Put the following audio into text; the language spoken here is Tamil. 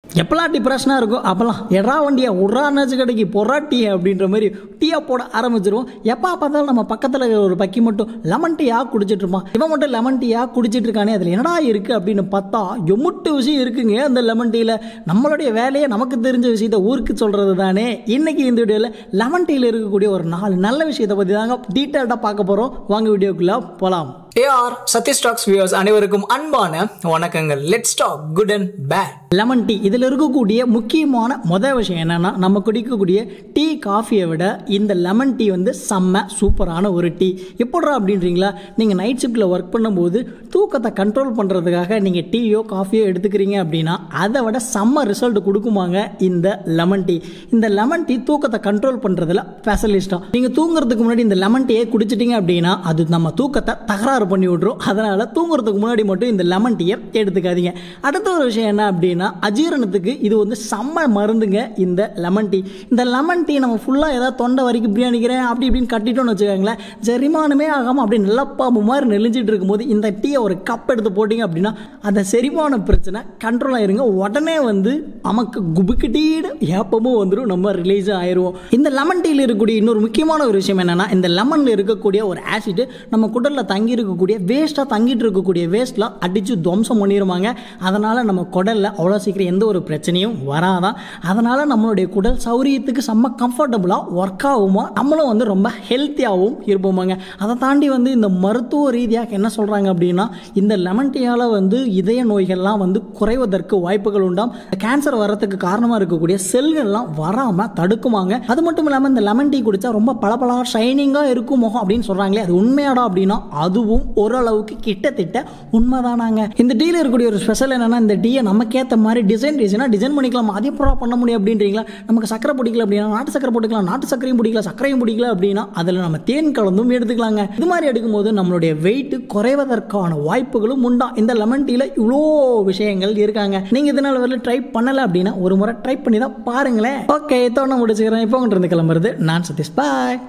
எப்பெல்லாம் டிப்ரெஷனாக இருக்கும் அப்போல்லாம் எடா வண்டியா உட்றானாச்சு கடைக்கு பொறாட்டி அப்படின்ற மாதிரி டீயா போட ஆரம்பிச்சிருவோம் எப்போ பார்த்தாலும் நம்ம பக்கத்தில் ஒரு பக்கி மட்டும் லெமன் டீயா குடிச்சிட்டு இருப்பான் இவன் மட்டும் லெமன் டீயா குடிச்சிட்டு இருக்கானே அதில் என்னடா இருக்குது அப்படின்னு பார்த்தா எமுட்டு விஷயம் இருக்குங்க அந்த லெமன் டீயில் நம்மளுடைய வேலையை நமக்கு தெரிஞ்ச விஷயத்த ஊருக்கு சொல்கிறது தானே இன்னைக்கு இந்த வீடியோவில் லெமன் டீயில் இருக்கக்கூடிய ஒரு நாலு நல்ல விஷயத்தை பற்றி தாங்க டீட்டெயில்டாக பார்க்க போகிறோம் வாங்க வீடியோக்குள்ளே போகலாம் ஏஆர் சத்யஸ் டாக்ஸ் வியூவர்ஸ் அனைவருக்கும் அன்பான வணக்கங்கள் let's talk good and bad lemon tea இதில் இருக்கக்கூடிய முக்கியமான மொதல் விஷயம் என்னன்னா நம்ம குடிக்கக்கூடிய டீ காஃபியை விட இந்த லெமன் டீ வந்து செம்ம சூப்பரான ஒரு டீ எப்பட்றா அப்படின்றீங்களா நீங்கள் நைட் ஷிஃப்ட்டில் ஒர்க் பண்ணும்போது தூக்கத்தை கண்ட்ரோல் பண்ணுறதுக்காக நீங்கள் டீயோ காஃபியோ எடுத்துக்கிறீங்க அப்படின்னா அதை விட செம்ம ரிசல்ட் கொடுக்குமாங்க இந்த லெமன் டீ இந்த லெமன் டீ தூக்கத்தை கண்ட்ரோல் பண்ணுறதுல ஸ்பெஷலிஸ்ட்டாக நீங்கள் தூங்குறதுக்கு முன்னாடி இந்த லெமன் டீயை குடிச்சிட்டீங்க அப்படின்னா அது நம்ம தூக்கத்தை தகராறு பண்ணி விட்ரும் அதனால் தூங்குறதுக்கு முன்னாடி மட்டும் இந்த லெமன் டீயை எடுத்துக்காதீங்க அடுத்த ஒரு விஷயம் என்ன அப்படின்னா அஜீரணத்துக்கு இது வந்து செம்ம மருந்துங்க இந்த லெமன் டீ இந்த லெமன் டீ நம்ம ஃபுல்லாக ஏதாவது தொண்டை வரைக்கும் பிரியாணிக்கிறேன் அப்படி இப்படின்னு கட்டிட்டோம்னு வச்சுக்கோங்களேன் செரிமானமே ஆகாமல் அப்படி நிலப்பாம்பு மாதிரி நெளிஞ்சிட்டு இருக்கும்போது இந்த டீயை ஒரு கப் எடுத்து போட்டிங்க அப்படின்னா அந்த செரிமான பிரச்சனை கண்ட்ரோல் ஆயிருங்க உடனே வந்து நமக்கு குபுக்கிட்டீடு ஏப்பமும் வந்துடும் நம்ம ரிலீஸ் ஆயிடுவோம் இந்த லெமன் டீயில் இருக்கக்கூடிய இன்னொரு முக்கியமான ஒரு விஷயம் என்னன்னா இந்த லெமனில் இருக்கக்கூடிய ஒரு ஆசிட் நம்ம குடலில் தங்கி இருக்கக்கூடிய வேஸ்ட்டாக தங்கிட்டு இருக்கக்கூடிய வேஸ்ட்லாம் அடித்து துவம்சம் பண்ணிடுவாங்க அதனால் நம்ம குடலில் அவ்வளோ சீக்கிரம் எந்த ஒரு பிரச்சனையும் வராதான் அதனால் நம்மளுடைய குடல் சௌரியத்துக்கு செம்ம கம்ஃபர்டபுளாக ஒர்க் ஆகுமா நம்மளும் வந்து ரொம்ப ஹெல்த்தியாகவும் இருப்போமாங்க அதை தாண்டி வந்து இந்த மருத்துவ ரீதியாக என்ன சொல்கிறாங்க அப்படின்னா இந்த லெமன் டீயால் வந்து இதய நோய்கள்லாம் வந்து குறைவதற்கு வாய்ப்புகள் உண்டாம் கேன்சர் வரத்துக்கு காரணமாக இருக்கக்கூடிய செல்கள்லாம் வராமல் தடுக்குமாங்க அது மட்டும் இல்லாமல் இந்த லெமன் டீ குடித்தா ரொம்ப பளபளா ஷைனிங்காக இருக்கும் முகம் அப்படின்னு சொல்கிறாங்களே அது உண்மையாடா அப்படின்னா அதுவும் ஓரளவுக்கு கிட்டத்தட்ட உண்மைதானாங்க இந்த டீல இருக்கக்கூடிய ஒரு ஸ்பெஷல் என்னன்னா இந்த டீயை நமக்கேற்ற மாதிரி டிசைன் டிசைனாக டிசைன் பண்ணிக்கலாம் அதே ப்ரா பண்ண முடியும் அப்படின்றீங்களா நமக்கு சக்கரை பிடிக்கல அப்படின்னா நாட்டு சக்கரை போட்டுக்கலாம் நாட்டு சக்கரையும் பிடிக்கல சக்கரையும் பிடிக்கல அப்படின்னா அதில் நம்ம தேன் கலந்தும் எடுத்துக்கலாங்க இது மாதிரி எடுக்கும்போது நம்மளுடைய வெயிட் குறைவதற்கான வாய்ப்புகளும் உண்டா இந்த லெமன் டீல இவ்வளோ விஷயங்கள் இருக்காங்க நீங்கள் இதனால் வரல ட்ரை பண்ணலை அப்படின்னா ஒரு முறை ட்ரை பண்ணி தான் பாருங்களேன் ஓகே தோண முடிச்சுக்கிறேன் இப்போ உங்கள்கிட்ட இருந்து கிளம்புறது நான் சதீஷ் பாய்